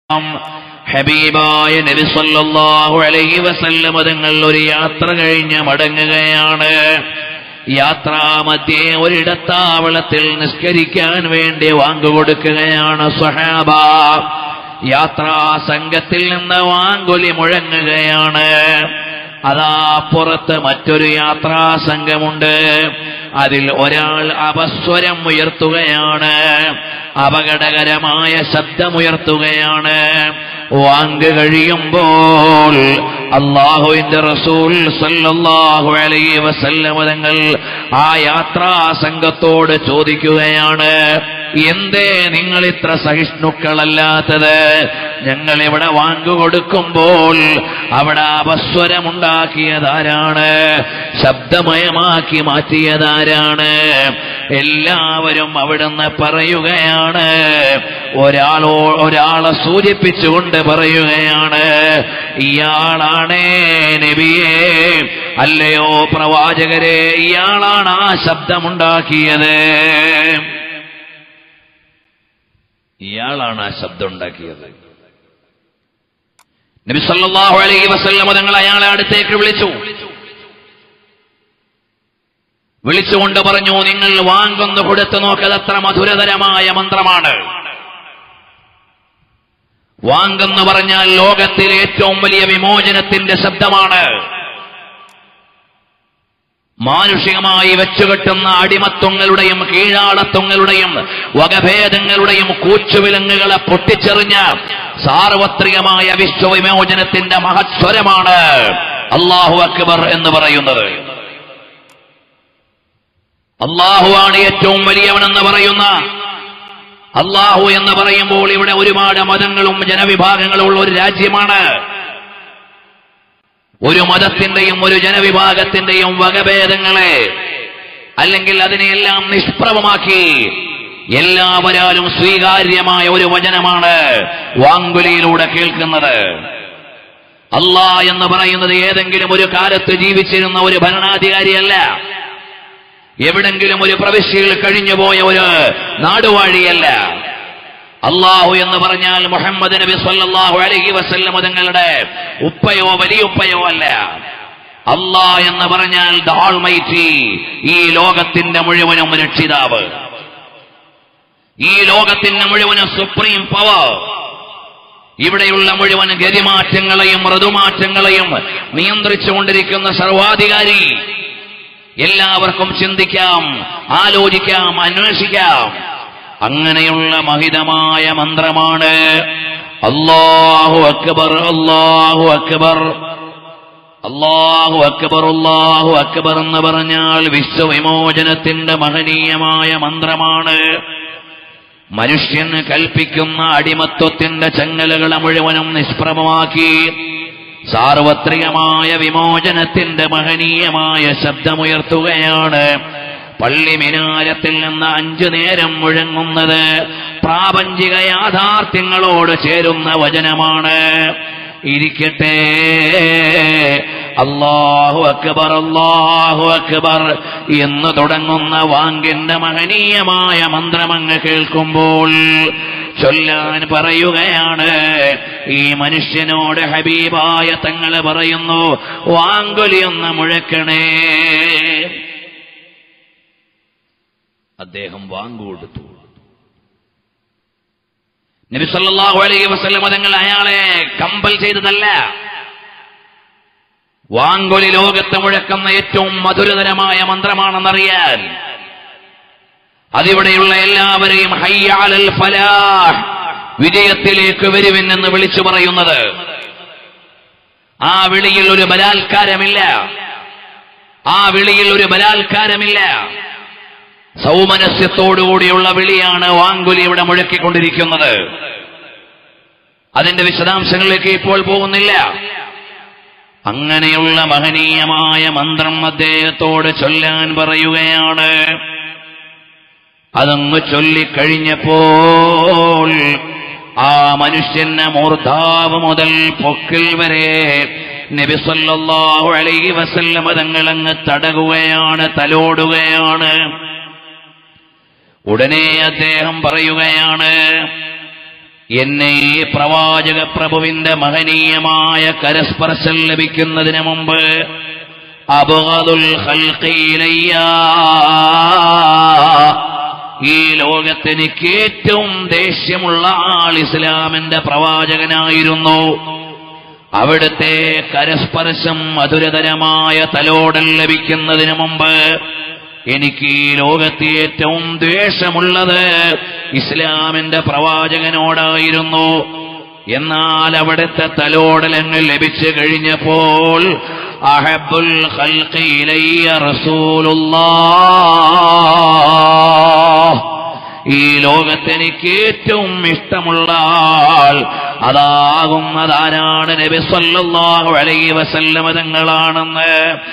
ഹബീബായ നബി സല്ലല്ലാഹു അലൈഹി വസല്ലം തങ്ങൾ ഒരു യാത്ര കഴിഞ്ഞ് മടങ്ങുകയാണ് യാത്രാമധ്യേ ഒരിടത്താവളത്തിൽ നിസ്കരിക്കാൻ വേണ്ടി വാങ്ങുകൊടുക്കുകയാണ് സ്വഹാബ യാത്രാ സംഘത്തിൽ നിന്ന് വാങ്കുലി മുഴങ്ങുകയാണ് അതാ പുറത്ത് മറ്റൊരു യാത്രാ സംഘമുണ്ട് അതിൽ ഒരാൾ അപസ്വരം ഉയർത്തുകയാണ് അപകടകരമായ ശബ്ദമുയർത്തുകയാണ് വാങ്ക് കഴിയുമ്പോൾ അള്ളാഹുവിന്റെ റസൂൽ സല്ലല്ലാഹു അലൈഹി വസല്ലമ തങ്ങൾ ആ യാത്രാ സംഘത്തോട് ചോദിക്കുകയാണ് എന്തേ നിങ്ങൾ ഇത്ര സഹിഷ്ണുക്കളല്ലാത്തത് ഞങ്ങൾ ഇവിടെ വാങ്ങുകൊടുക്കുമ്പോൾ അവിടെ അപസ്വരമുണ്ടാക്കിയതാരാണ് ശബ്ദമയമാക്കി മാറ്റിയതാരാണ് എല്ലാവരും അവിടുന്ന് പറയുകയാണ് ഒരാളോ ഒരാളെ സൂചിപ്പിച്ചുകൊണ്ട് പറയുകയാണ് ഇയാളാണേ നബിയേ അല്ലയോ പ്രവാചകരെ ഇയാളാണ് ആ ശബ്ദമുണ്ടാക്കിയത് ഇയാളാണ് ആ ശബ്ദം ഉണ്ടാക്കിയത് നബി സല്ലല്ലാഹു അലൈഹി വസല്ലം തങ്ങൾ അയാളെ അടുത്തേക്ക് വിളിച്ചു വിളിച്ചുകൊണ്ട് പറഞ്ഞു നിങ്ങൾ വാങ്ങുന്നു കൊടുത്തു നോക്കത് അത്ര മധുരതരമായ മന്ത്രമാണ് വാങ്ങെന്ന് പറഞ്ഞാൽ ലോകത്തിലെ ഏറ്റവും വലിയ വിമോചനത്തിന്റെ ശബ്ദമാണ് മാനുഷികമായി വെച്ചുകെട്ടുന്ന അടിമത്വങ്ങളുടെയും കീഴാളത്വങ്ങളുടെയും വകഭേദങ്ങളുടെയും കൂച്ചുവിലങ്ങുകളെ പൊട്ടിച്ചെറിഞ്ഞ സാർവത്രികമായ വിശ്വവിമോചനത്തിന്റെ മഹസ്വരമാണ് അള്ളാഹു അക്ബർ എന്ന് പറയുന്നത് അള്ളാഹുവാണ് ഏറ്റവും വലിയവനെന്ന് പറയുന്ന അള്ളാഹു എന്ന് പറയുമ്പോൾ ഇവിടെ ഒരുപാട് മതങ്ങളും ജനവിഭാഗങ്ങളും ഉള്ള ഒരു രാജ്യമാണ് ഒരു മതത്തിന്റെയും ഒരു ജനവിഭാഗത്തിന്റെയും വകഭേദങ്ങളെ അല്ലെങ്കിൽ അതിനെയെല്ലാം നിഷ്പ്രഭമാക്കി എല്ലാവരാലും സ്വീകാര്യമായ ഒരു വചനമാണ് വാങ്കുലിയിലൂടെ കേൾക്കുന്നത് അള്ളാ എന്ന് പറയുന്നത് ഏതെങ്കിലും ഒരു കാലത്ത് ജീവിച്ചിരുന്ന ഒരു ഭരണാധികാരിയല്ല എവിടെങ്കിലും ഒരു പ്രവിശ്യയിൽ കഴിഞ്ഞുപോയ ഒരു നാടുവാഴിയല്ല അള്ളാഹു എന്ന് പറഞ്ഞാൽ മുഹമ്മദ് നബി സല്ലല്ലാഹു അലൈഹി വസല്ലം തങ്ങളുടെ ഉപ്പയോ വലിയുപ്പയോ അല്ല അള്ളാ എന്ന് പറഞ്ഞാൽ ദ ആൾമൈറ്റി ഈ ലോകത്തിന്റെ മുഴുവനും രക്ഷിതാവ് ഈ ലോകത്തിന്റെ മുഴുവനും സുപ്രീം പവർ ഇവിടെയുള്ള മുഴുവൻ ഗതിമാറ്റങ്ങളെയും ഋതുമാറ്റങ്ങളെയും നിയന്ത്രിച്ചുകൊണ്ടിരിക്കുന്ന സർവാധികാരി എല്ലാവർക്കും ചിന്തിക്കാം ആലോചിക്കാം അന്വേഷിക്കാം അങ്ങനെയുള്ള മഹിതമായ മന്ത്രമാണ് അല്ലാഹു അക്ബർ അല്ലാഹു അക്ബർ അല്ലാഹു അക്ബർ അല്ലാഹു അക്ബർ എന്ന് പറഞ്ഞാൽ വിശ്വവിമോചനത്തിന്റെ മഹനീയമായ മന്ത്രമാണ് മനുഷ്യന് കൽപ്പിക്കുന്ന അടിമത്വത്തിന്റെ ചങ്ങലകളെ മുഴുവനും നിഷ്പ്രഭമാക്കി സാർവത്രികമായ വിമോചനത്തിന്റെ മഹനീയമായ ശബ്ദമുയർത്തുകയാണ് പള്ളി മിനാരത്തിൽ നിന്ന് അഞ്ചു നേരം മുഴങ്ങുന്നത് പ്രാപഞ്ചിക യാഥാർത്ഥ്യങ്ങളോട് ചേരുന്ന വചനമാണ് ഇരിക്കട്ടെ അള്ളാഹു അക്ബർ അള്ളാഹു അക്ബർ എന്ന് തുടങ്ങുന്ന വാങ്കിന്റെ മഹനീയമായ മന്ത്രമങ്ങ് കേൾക്കുമ്പോൾ ചൊല്ലാൻ പറയുകയാണ് ഈ മനുഷ്യനോട് ഹബീബായ തങ്ങൾ പറയുന്നു വാങ്കൊലി ഒന്ന് മുഴക്കണേ അദ്ദേഹം വാങ്ങുകൊടുത്തു നബി സല്ലല്ലാഹു അലൈഹി വസല്ലം തങ്ങൾ അയാളെ കമ്പൽ ചെയ്തതല്ല വാങ്കൊലി ലോകത്ത് മുഴക്കുന്ന ഏറ്റവും മധുരതരമായ മന്ത്രമാണെന്നറിയാൻ അതിവിടെയുള്ള എല്ലാവരെയും ഹയ്യാലൽ ഫലാഹ് വിജയത്തിലേക്ക് വരുവിൻ എന്ന് വിളിച്ചു പറയുന്നത് ആ വിളിയിൽ ഒരു ബലാത്കാരമില്ല ആ വിളിയിൽ ഒരു ബലാത്കാരമില്ല സൗമനസ്യത്തോടുകൂടിയുള്ള വിളിയാണ് വാങ്കുലി ഇവിടെ മുഴക്കിക്കൊണ്ടിരിക്കുന്നത് അതിന്റെ വിശദാംശങ്ങളിലേക്ക് ഇപ്പോൾ പോകുന്നില്ല അങ്ങനെയുള്ള മഹനീയമായ മന്ത്രം അദ്ദേഹത്തോട് ചൊല്ലാൻ പറയുകയാണ് അതങ്ങ് ചൊല്ലിക്കഴിഞ്ഞപ്പോൾ ആ മനുഷ്യന്റെ മൂർധാവ് മുതൽ പൊക്കിൽ വരെ നബി സല്ലല്ലാഹു അലൈഹി വസല്ലമ തങ്ങളങ്ങ് തടകുകയാണ് തലോടുകയാണ് ഉടനെ അദ്ദേഹം പറയുകയാണ് എന്നെ ഈ പ്രവാചക പ്രഭുവിന്റെ മഹനീയമായ കരസ്പർശം ലഭിക്കുന്നതിന് മുമ്പ് അബുഗദുൽ ഖൽഖിയിലയ്യ ഈ ലോകത്തെനിക്ക് ഏറ്റവും ദേഷ്യമുള്ള ആൾ ഇസ്ലാമിന്റെ പ്രവാചകനായിരുന്നു അവിടുത്തെ കരസ്പർശം മധുരതരമായ തലോടൽ ലഭിക്കുന്നതിന് മുമ്പ് എനിക്ക് ഈ ലോകത്തെ ഏറ്റവും ദ്വേഷമുള്ളത് ഇസ്ലാമിന്റെ പ്രവാചകനോടായിരുന്നു എന്നാൽ അവിടുത്തെ തലോടലങ്ങൾ ലഭിച്ചു കഴിഞ്ഞപ്പോൾ അഹബുൽ ഖൽഖി ഇലയ്യ റസൂലുള്ളാഹ് ഈ ലോകത്തെനിക്ക് ഏറ്റവും ഇഷ്ടമുള്ള ആൾ അതാകും അതാരാണ് നബി സല്ലല്ലാഹു അലൈഹി വസല്ലമ തങ്ങളാണെന്ന്